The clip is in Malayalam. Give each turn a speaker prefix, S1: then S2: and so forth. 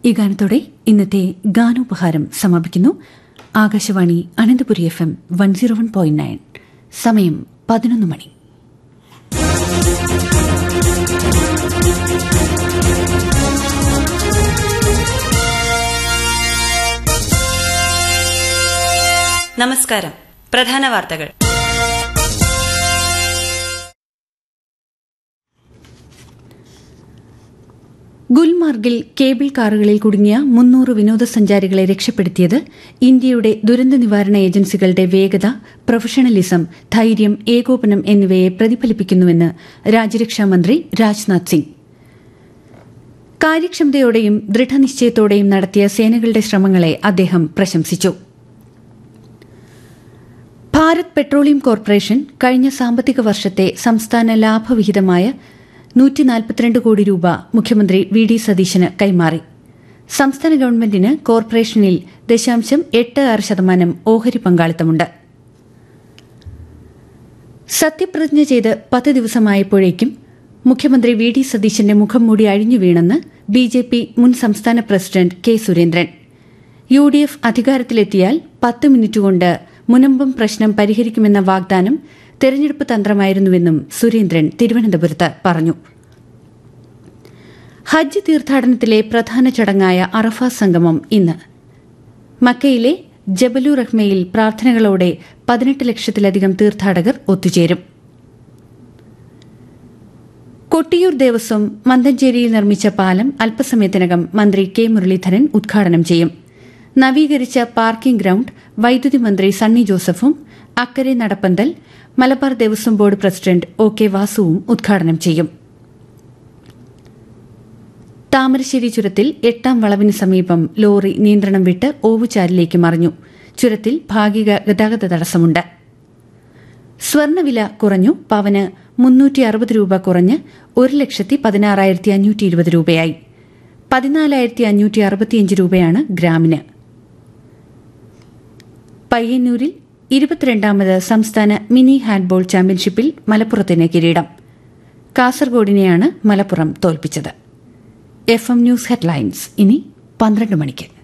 S1: ഈ ഗാനത്തോടെ ഇന്നത്തെ ഗാനോപഹാരം സമാപിക്കുന്നു Akashvani Ananthapuri F M one zero one point nine സമയം പതിനൊന്ന് മണി
S2: നമസ്കാരം പ്രധാന വാർത്തകൾ
S1: ഗുൽമാർഗിൽ കേബിൾ കാറുകളിൽ കുടുങ്ങിയ മുന്നൂറ് വിനോദസഞ്ചാരികളെ രക്ഷപ്പെടുത്തിയത് ഇന്ത്യയുടെ ദുരന്ത നിവാരണ ഏജൻസികളുടെ വേഗത പ്രൊഫഷണലിസം ധൈര്യം ഏകോപനം എന്നിവയെ പ്രതിഫലിപ്പിക്കുന്നുവെന്ന് രാജ്യരക്ഷാമന്ത്രി രാജ്നാഥ് സിംഗ് കാര്യക്ഷമതയോടെയും ദൃഢനിശ്ചയത്തോടെയും നടത്തിയ സേനകളുടെ ശ്രമങ്ങളെ അദ്ദേഹം പ്രശംസിച്ചു ഭാരത് പെട്രോളിയം കോർപ്പറേഷൻ കഴിഞ്ഞ സാമ്പത്തിക വർഷത്തെ സംസ്ഥാന ലാഭവിഹിതമായ നൂറ്റി നാൽപ്പത്തിരണ്ട് കോടി രൂപ മുഖ്യമന്ത്രി വി ഡി സതീശന് കൈമാറി സംസ്ഥാന ഗവൺമെന്റിന് കോർപ്പറേഷനിൽ ദശാംശം എട്ട് ആറ് ശതമാനം ഓഹരി പങ്കാളിത്തമുണ്ട് സത്യപ്രതിജ്ഞ ചെയ്ത് പത്ത് ദിവസമായപ്പോഴേക്കും മുഖ്യമന്ത്രി വി ഡി സതീശന്റെ മുഖം മൂടി അഴിഞ്ഞു വീണെന്ന് ബി ജെ പി മുൻ സംസ്ഥാന president K Surendran U D F അധികാരത്തിലെത്തിയാൽ പത്ത് മിനിറ്റ് കൊണ്ട് മുനമ്പം പ്രശ്നം പരിഹരിക്കുമെന്ന വാഗ്ദാനം തെരഞ്ഞെടുപ്പ് തന്ത്രമായിരുന്നുവെന്നും സുരേന്ദ്രൻ തിരുവനന്തപുരത്ത് പറഞ്ഞു ഹജ്ജ് തീർത്ഥാടനത്തിലെ പ്രധാന ചടങ്ങായ അറഫ സംഗമം ഇന്ന് മക്കയിലെ ജബലു റഹ്മയിൽ പ്രാർത്ഥനകളോടെ പതിനെട്ട് ലക്ഷത്തിലധികം തീർത്ഥാടകർ ഒത്തുചേരും കൊട്ടിയൂർ ദേവസ്വം മന്തഞ്ചേരിയിൽ നിർമ്മിച്ച പാലം അല്പസമയത്തിനകം മന്ത്രി കെ മുരളീധരൻ ഉദ്ഘാടനം ചെയ്യും നവീകരിച്ച പാർക്കിംഗ് ഗ്രൌണ്ട് വൈദ്യുതി മന്ത്രി സണ്ണി ജോസഫും അക്കരെ നടപ്പന്തൽ Malabar Devaswom board president O K വാസുവും ഉദ്ഘാടനം ചെയ്യും താമരശ്ശേരി ചുരത്തിൽ എട്ടാം വളവിന് സമീപം ലോറി നിയന്ത്രണം വിട്ട് ഓവുചാലിലേക്ക് മറിഞ്ഞു ചുരത്തിൽ ഭാഗിക ഗതാഗത തടസ്സമുണ്ട് സ്വർണ്ണവില കുറഞ്ഞു പവന് മുന്നൂറ്റി അറുപത് രൂപ കുറഞ്ഞ് ഒരു ലക്ഷത്തി പതിനാറായിരത്തി അഞ്ഞൂറ്റി ഇരുപത് രൂപയായി പതിനാലായിരത്തി അഞ്ഞൂറ്റി അറുപത്തിയഞ്ച് രൂപയാണ് ഗ്രാമിന് പയ്യന്നൂരിൽ ഇരുപത്തിരണ്ടാമത് സംസ്ഥാന മിനി ഹാൻഡ്ബോൾ ചാമ്പ്യൻഷിപ്പിൽ മലപ്പുറത്തിന് കിരീടം കാസർഗോഡിനെയാണ് മലപ്പുറം തോൽപ്പിച്ചത് എഫ് എം ന്യൂസ് ഹെഡ്ലൈൻസ് ഇനി പന്ത്രണ്ട് മണിക്ക്